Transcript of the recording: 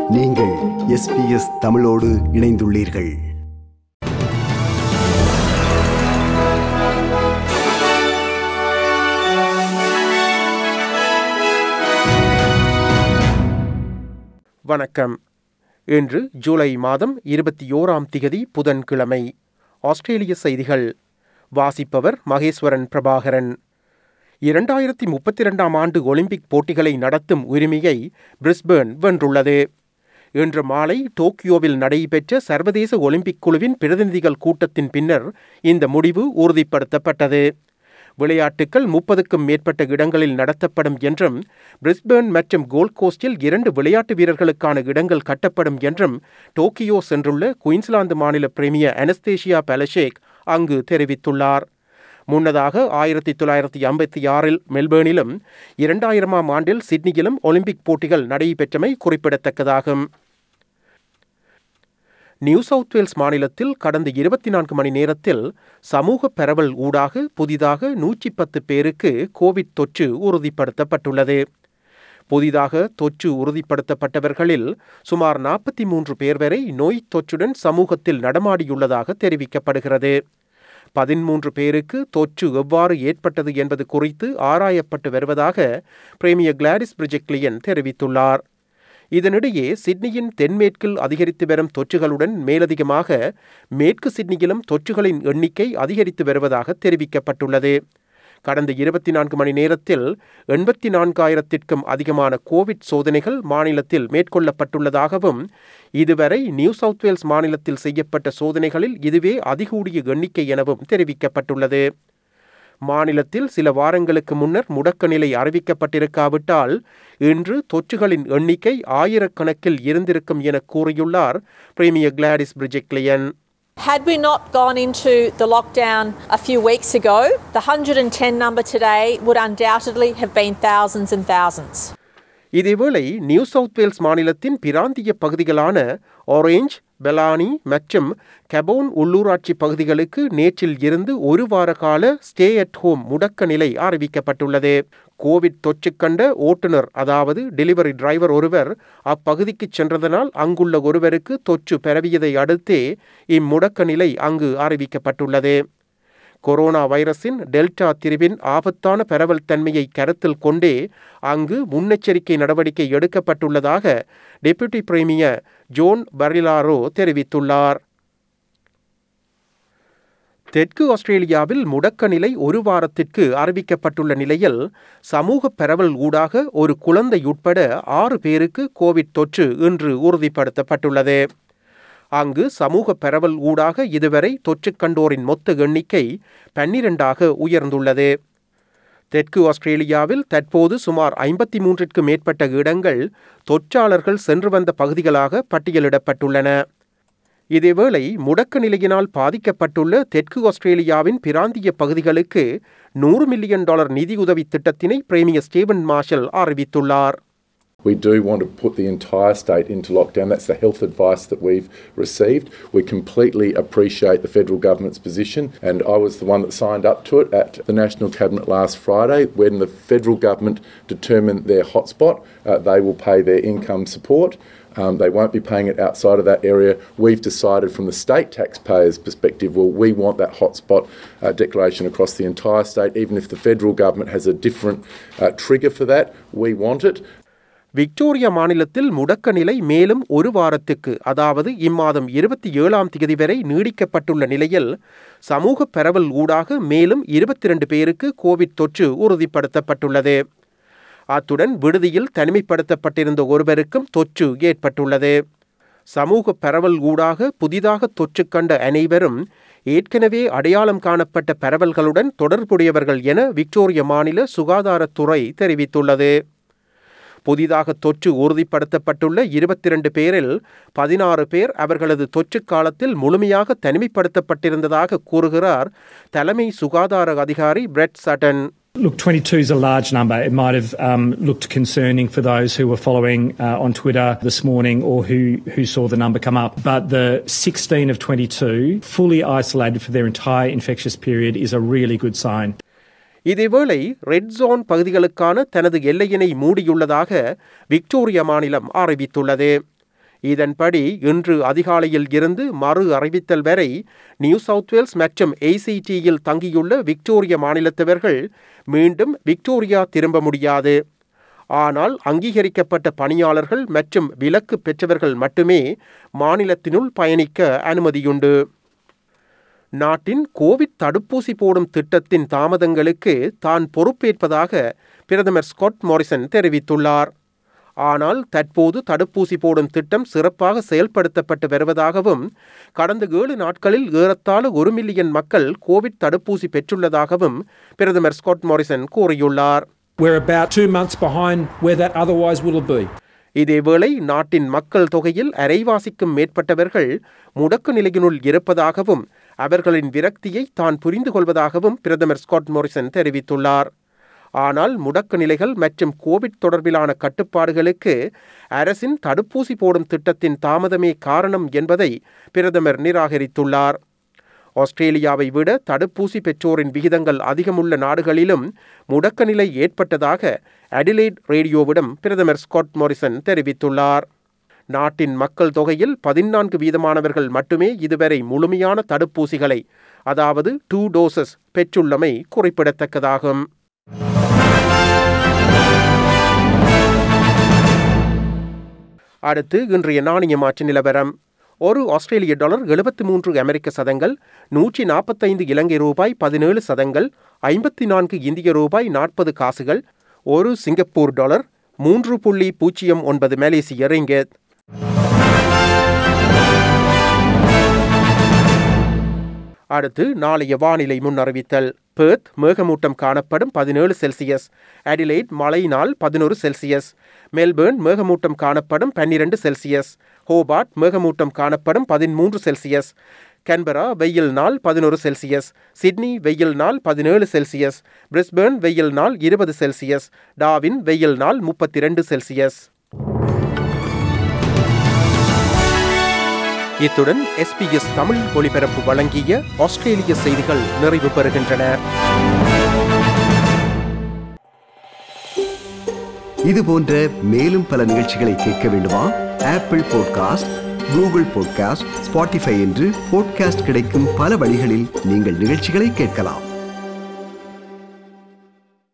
நீங்கள் எஸ்பிஎஸ் தமிழோடு இணைந்துள்ளீர்கள் வணக்கம் இன்று ஜூலை மாதம் இருபத்தி ஓராம் திகதி புதன்கிழமை ஆஸ்திரேலிய செய்திகள் வாசிப்பவர் மகேஸ்வரன் பிரபாகரன் இரண்டாயிரத்தி முப்பத்தி இரண்டாம் ஆண்டு ஒலிம்பிக் போட்டிகளை நடத்தும் உரிமையை பிரிஸ்பேர்ன் வென்றுள்ளது இன்று மாலை டோக்கியோவில் நடைபெற்ற சர்வதேச ஒலிம்பிக் குழுவின் பிரதிநிதிகள் கூட்டத்தின் பின்னர் இந்த முடிவு உறுதிப்படுத்தப்பட்டது விளையாட்டுக்கள் முப்பதுக்கும் மேற்பட்ட இடங்களில் நடத்தப்படும் என்றும் பிரிஸ்பேர்ன் மற்றும் கோல்ட் கோஸ்டில் இரண்டு விளையாட்டு வீரர்களுக்கான இடங்கள் கட்டப்படும் என்றும் டோக்கியோ சென்றுள்ள குயின்ஸ்லாந்து மாநில பிரேமியர் அனஸ்தேஷியா பெலஷேக் அங்கு தெரிவித்துள்ளார் முன்னதாக ஆயிரத்தி தொள்ளாயிரத்தி ஐம்பத்தி ஆறில் மெல்பேர்னிலும் இரண்டாயிரமாம் ஆண்டில் சிட்னியிலும் ஒலிம்பிக் போட்டிகள் நடைபெற்றமை குறிப்பிடத்தக்கதாகும் நியூ சவுத் வேல்ஸ் மாநிலத்தில் கடந்த இருபத்தி நான்கு மணி நேரத்தில் சமூக பரவல் ஊடாக புதிதாக நூற்றி பத்து பேருக்கு கோவிட் தொற்று உறுதிப்படுத்தப்பட்டுள்ளது புதிதாக தொற்று உறுதிப்படுத்தப்பட்டவர்களில் சுமார் நாற்பத்தி மூன்று பேர் வரை நோய் தொற்றுடன் சமூகத்தில் நடமாடியுள்ளதாக தெரிவிக்கப்படுகிறது பதிமூன்று பேருக்கு தொற்று எவ்வாறு ஏற்பட்டது என்பது குறித்து ஆராயப்பட்டு வருவதாக பிரேமியர் கிளாடிஸ் பிரிஜெக்லியன் தெரிவித்துள்ளார் இதனிடையே சிட்னியின் தென்மேற்கில் அதிகரித்து வரும் தொற்றுகளுடன் மேலதிகமாக மேற்கு சிட்னியிலும் தொற்றுகளின் எண்ணிக்கை அதிகரித்து வருவதாக தெரிவிக்கப்பட்டுள்ளது கடந்த இருபத்தி நான்கு மணி நேரத்தில் எண்பத்தி நான்காயிரத்திற்கும் அதிகமான கோவிட் சோதனைகள் மாநிலத்தில் மேற்கொள்ளப்பட்டுள்ளதாகவும் இதுவரை நியூ சவுத் வேல்ஸ் மாநிலத்தில் செய்யப்பட்ட சோதனைகளில் இதுவே அதிகூடிய எண்ணிக்கை எனவும் தெரிவிக்கப்பட்டுள்ளது மாநிலத்தில் சில வாரங்களுக்கு முன்னர் முடக்க நிலை அறிவிக்கப்பட்டிருக்காவிட்டால் இன்று தொற்றுகளின் எண்ணிக்கை ஆயிரக்கணக்கில் இருந்திருக்கும் என கூறியுள்ளார் premier Gladys Berejiklian Had we not gone into the lockdown a few weeks ago, the 110 number today would undoubtedly have been thousands and thousands. இதேவேளை நியூ சவுத் வேல்ஸ் மாநிலத்தின் பிராந்திய பகுதிகளான ஆரேஞ்ச் பெலானி மற்றும் கபோன் உள்ளூராட்சி பகுதிகளுக்கு நேற்றில் இருந்து ஒரு வார கால ஸ்டே அட் ஹோம் முடக்க நிலை அறிவிக்கப்பட்டுள்ளது கோவிட் தொற்று கண்ட ஓட்டுநர் அதாவது டெலிவரி டிரைவர் ஒருவர் அப்பகுதிக்கு சென்றதனால் அங்குள்ள ஒருவருக்கு தொற்று பரவியதை அடுத்தே இம்முடக்க நிலை அங்கு அறிவிக்கப்பட்டுள்ளது கொரோனா வைரஸின் டெல்டா திரிவின் ஆபத்தான பரவல் தன்மையை கருத்தில் கொண்டே அங்கு முன்னெச்சரிக்கை நடவடிக்கை எடுக்கப்பட்டுள்ளதாக டெபுட்டி பிரேமியர் ஜோன் பரிலாரோ தெரிவித்துள்ளார் தெற்கு ஆஸ்திரேலியாவில் முடக்க நிலை ஒரு வாரத்திற்கு அறிவிக்கப்பட்டுள்ள நிலையில் சமூக பரவல் ஊடாக ஒரு குழந்தை உட்பட ஆறு பேருக்கு கோவிட் தொற்று இன்று உறுதிப்படுத்தப்பட்டுள்ளது அங்கு சமூக பரவல் ஊடாக இதுவரை தொற்று கண்டோரின் மொத்த எண்ணிக்கை பன்னிரண்டாக உயர்ந்துள்ளது தெற்கு ஆஸ்திரேலியாவில் தற்போது சுமார் ஐம்பத்தி மூன்றிற்கு மேற்பட்ட இடங்கள் தொற்றாளர்கள் சென்று வந்த பகுதிகளாக பட்டியலிடப்பட்டுள்ளன இதேவேளை முடக்க நிலையினால் பாதிக்கப்பட்டுள்ள தெற்கு ஆஸ்திரேலியாவின் பிராந்திய பகுதிகளுக்கு நூறு மில்லியன் டாலர் நிதியுதவி திட்டத்தினை பிரேமியர் ஸ்டீவன் மார்ஷல் அறிவித்துள்ளார் We do want to put the entire state into lockdown. That's the health advice that we've received. We completely appreciate the federal government's position, and I was the one that signed up to it at the National Cabinet last Friday. When the federal government determine their hotspot, uh, they will pay their income support. Um, they won't be paying it outside of that area. We've decided from the state taxpayers' perspective, well, we want that hotspot uh, declaration across the entire state. Even if the federal government has a different uh, trigger for that, we want it. Victoria மாநிலத்தில் முடக்க நிலை மேலும் ஒரு வாரத்துக்கு அதாவது இம்மாதம் இருபத்தி ஏழாம் தேதி வரை நீடிக்கப்பட்டுள்ள நிலையில் சமூக பரவல் ஊடாக மேலும் இருபத்தி இரண்டு பேருக்கு கோவிட் தொற்று உறுதிப்படுத்தப்பட்டுள்ளது அத்துடன் விடுதியில் தனிமைப்படுத்தப்பட்டிருந்த ஒருவருக்கும் தொற்று ஏற்பட்டுள்ளது சமூக பரவல் ஊடாக புதிதாக தொற்று கண்ட அனைவரும் ஏற்கனவே அடையாளம் காணப்பட்ட பரவல்களுடன் தொடர்புடையவர்கள் என விக்டோரிய மாநில சுகாதாரத்துறை தெரிவித்துள்ளது புதிதாக தொற்று உறுதிப்படுத்தப்பட்டுள்ள இருபத்தி இரண்டு பேரில் பதினாறு பேர் அவர்களது தொற்று காலத்தில் முழுமையாக தனிமைப்படுத்தப்பட்டிருந்ததாக கூறுகிறார் தலைமை சுகாதார அதிகாரி பிரெட் சட்டன் Look, 22 is a large number. It might have um, looked concerning for those who were following uh, on Twitter this morning or who, who saw the number come up. But the 16 of 22 fully isolated for their entire infectious period is a really good sign. இதேவேளை red zone பகுதிகளுக்கான தனது எல்லையினை மூடியுள்ளதாக Victoria மாநிலம் அறிவித்துள்ளது இதன்படி இன்று அதிகாலையில் இருந்து மறு அறிவித்தல் வரை நியூ சவுத் வேல்ஸ் மற்றும் ஏசிடியில் தங்கியுள்ள விக்டோரியா மாநிலத்தவர்கள் மீண்டும் விக்டோரியா திரும்ப முடியாது ஆனால் அங்கீகரிக்கப்பட்ட பணியாளர்கள் மற்றும் விலக்கு பெற்றவர்கள் மட்டுமே மாநிலத்தினுள் பயணிக்க அனுமதியுண்டு நாட்டின் கோவிட் தடுப்பூசி போடும் திட்டத்தின் தாமதங்களுக்கு தான் பொறுப்பேற்பதாக பிரதமர் ஸ்காட் மாரிசன் தெரிவித்துள்ளார் ஆனால் தற்போது தடுப்பூசி போடும் திட்டம் சிறப்பாக செயல்படுத்தப்பட்டு வருவதாகவும் கடந்த ஏழு நாட்களில் ஏறத்தாழ ஒரு மில்லியன் மக்கள் கோவிட் தடுப்பூசி பெற்றுள்ளதாகவும் பிரதமர் ஸ்காட் மாரிசன் கூறியுள்ளார் We're about two months behind where that otherwise will be. இதேவேளை நாட்டின் மக்கள் தொகையில் அரைவாசிக்கும் மேற்பட்டவர்கள் முடக்கு நிலையினுள் இருப்பதாகவும் அவர்களின் விரக்தியை தான் புரிந்து கொள்வதாகவும் பிரதமர் ஸ்காட் மோரிசன் தெரிவித்துள்ளார் ஆனால் முடக்கு நிலைகள் மற்றும் கோவிட் தொடர்பிலான கட்டுப்பாடுகளுக்கு அரசின் தடுப்பூசி போடும் திட்டத்தின் தாமதமே காரணம் என்பதை பிரதமர் நிராகரித்துள்ளார் ஆஸ்திரேலியாவை விட தடுப்பூசி பெற்றோரின் விகிதங்கள் அதிகமுள்ள நாடுகளிலும் முடக்க நிலை ஏற்பட்டதாக அடிலைட் ரேடியோவிடம் பிரதமர் ஸ்காட் மோரிசன் தெரிவித்துள்ளார் நாட்டின் மக்கள் தொகையில் பதினான்கு வீதமானவர்கள் மட்டுமே இதுவரை முழுமையான தடுப்பூசிகளை அதாவது டூ டோசஸ் பெற்றுள்ளமை குறிப்பிடத்தக்கதாகும் அடுத்து இன்றைய நாணய மாற்று நிலவரம் ஒரு ஆஸ்திரேலிய டாலர் எழுபத்தி மூன்று அமெரிக்க சதங்கள் நூற்றி நாற்பத்தைந்து இலங்கை ரூபாய் பதினேழு சதங்கள் ஐம்பத்தி நான்கு இந்திய ரூபாய் நாற்பது காசுகள் ஒரு சிங்கப்பூர் டாலர் மூன்று புள்ளி பூஜ்ஜியம் ஒன்பது மலேசிய ரிங்கெட் அடுத்து நாளைய வானிலை முன்னறிவித்தல் பெர்த் மேகமூட்டம் காணப்படும் பதினேழு செல்சியஸ் அடிலைட் மழை நாள் பதினொரு செல்சியஸ் மெல்பேர்ன் மேகமூட்டம் காணப்படும் பன்னிரண்டு செல்சியஸ் ஹோபார்ட் மேகமூட்டம் காணப்படும் பதிமூன்று செல்சியஸ் கன்பரா வெயில் நாள் பதினொரு செல்சியஸ் சிட்னி வெயில் நாள் பதினேழு செல்சியஸ் பிரிஸ்பேர்ன் வெயில் நாள் இருபது செல்சியஸ் டாவின் வெயில் நாள் முப்பத்தி ரெண்டு செல்சியஸ் இத்துடன் எஸ்பிஎஸ் தமிழ் ஒலிபரப்பு வழங்கிய ஆஸ்திரேலிய செய்திகள் நிறைவு பெறுகின்றன இது போன்ற மேலும் பல நிகழ்ச்சிகளை கேட்க வேண்டுமா Apple podcast Google podcast Spotify என்று பாட்காஸ்ட் கிடைக்கும் பல வழிகளில் நீங்கள் நிகழ்ச்சிகளை கேட்கலாம்